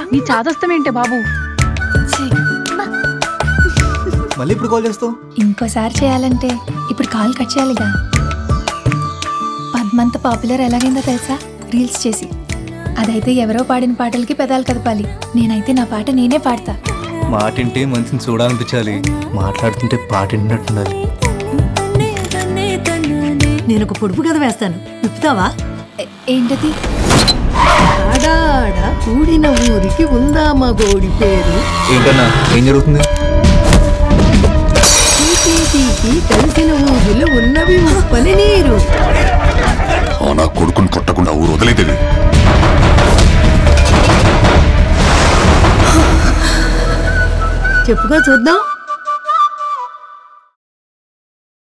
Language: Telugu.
నీ చాదస్తమేంటే బాబు మళ్ళీ ఇప్పుడు కాల్ చేస్తావు ఇంకోసారి చేయాలంటే ఇప్పుడు కాల్ కట్ చేయాలిగా పద్మంత పాపులర్ ఎలాగైందో తెలుసా రీల్స్ చేసి అదైతే ఎవరో పాడిన పాటలకి పెదాలు కదపాలి నేనైతే నా పాట నేనే పాడతా మాటింటే మనిషిని చూడాలనిపించాలి మాట్లాడుతుంటే పాట వింటున్నట్టుండాలి నేను ఒక పొడుపు కథ వేస్తాను విప్పుతావా ఏ- ఏంటది ఆడాడ కూడిన ఊరికి ఉందామా గోడి పేరు ఏంటన్నా ఏం జరుగుతుంది తీపి తీపి కలిసిన ఊరిలో ఉన్నవి ఉప్పని నీరు ఆ నా కొడుకుని కొట్టకుండా ఊరు వదిలేదేవి చెప్పుకో చూద్దాం